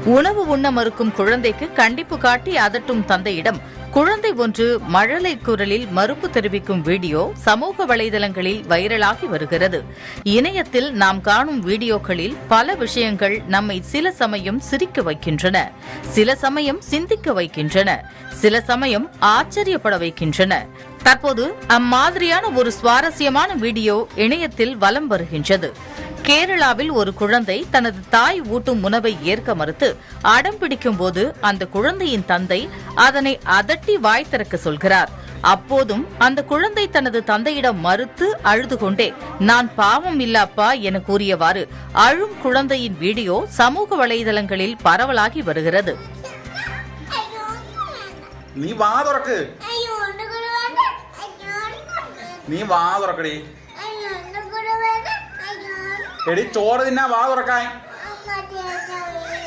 உணவு உண்ண மறுக்கும் குழந்தைக்கு கண்டிப்பு காட்டி அதட்டும் தந்தையிடம் குழந்தை ஒன்று மழலை குரலில் மறுப்பு தெரிவிக்கும் வீடியோ சமூக வலைதளங்களில் வைரலாகி வருகிறது இணையத்தில் நாம் காணும் வீடியோக்களில் பல விஷயங்கள் நம்மை சில சமயம் சிரிக்க வைக்கின்றன சில சமயம் சிந்திக்க வைக்கின்றன சில சமயம் ஆச்சரியப்பட வைக்கின்றன தற்போது அம்மாதிரியான ஒரு சுவாரஸ்யமான வீடியோ இணையத்தில் வலம் வருகின்றது கேரளாவில் ஒரு குழந்தை தனது தாய் ஊட்டும் உணவை ஏற்க மறுத்து அடம் பிடிக்கும் போது அந்த குழந்தையின் தந்தை அதனை அதட்டி வாய் திறக்க சொல்கிறார் அப்போதும் அந்த குழந்தை தனது தந்தையிடம் மறுத்து அழுது கொண்டே நான் பாவம் இல்லப்பா என கூறியவாறு அழும் குழந்தையின் வீடியோ சமூக வலைதளங்களில் பரவலாகி வருகிறது അയ്യോ ഒന്നും വേണ്ട നീ വാ തുറക്ക് അയ്യോ ഒന്നും കൂടെ വേണ്ട അയ്യോ ഒന്നും വേണ്ട. നീ വാ തുറക്കടി അയ്യോ ഒന്നും കൂടെ വേണ്ട അയ്യോ എടി ചോറ് തിന്നാ വാ തുറക്കാൻ മതി അയ്യോ